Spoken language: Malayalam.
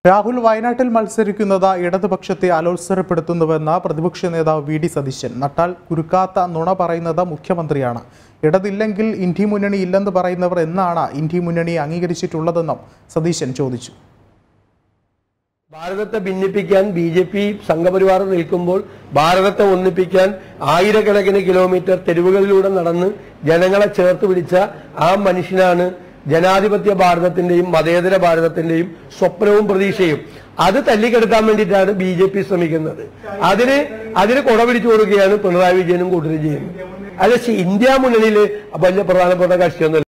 രാഹുൽ വയനാട്ടിൽ മത്സരിക്കുന്നത് ഇടതുപക്ഷത്തെ അലോത്സരപ്പെടുത്തുന്നുവെന്ന പ്രതിപക്ഷ നേതാവ് വി ഡി സതീശൻ നട്ടാൽ കുരുക്കാത്ത നുണ പറയുന്നത് മുഖ്യമന്ത്രിയാണ് ഇടതില്ലെങ്കിൽ ഇന്ത്യ മുന്നണി ഇല്ലെന്ന് പറയുന്നവർ എന്നാണ് ഇന്ത്യ മുന്നണി അംഗീകരിച്ചിട്ടുള്ളതെന്നും സതീശൻ ചോദിച്ചു ഭാരതത്തെ ഭിന്നിപ്പിക്കാൻ ബി ജെ പി സംഘപരിവാർ നിൽക്കുമ്പോൾ ഭാരതത്തെ ഒന്നിപ്പിക്കാൻ ആയിരക്കണക്കിന് കിലോമീറ്റർ തെരുവുകളിലൂടെ നടന്ന് ജനങ്ങളെ ചേർത്ത് പിടിച്ച ആ മനുഷ്യനാണ് ജനാധിപത്യ ഭാരതത്തിന്റെയും മതേതര ഭാരതത്തിന്റെയും സ്വപ്നവും പ്രതീക്ഷയും അത് തല്ലിക്കെടുക്കാൻ വേണ്ടിയിട്ടാണ് ബി ജെ പി ശ്രമിക്കുന്നത് അതിന് അതിന് കൊട പിടിച്ചു കൊടുക്കുകയാണ് പിണറായി വിജയനും കൂട്ടരും ചെയ്യുന്നത് അല്ല ഇന്ത്യ മുന്നണിയിൽ വലിയ പ്രധാനപ്പെട്ട കക്ഷിയൊന്നും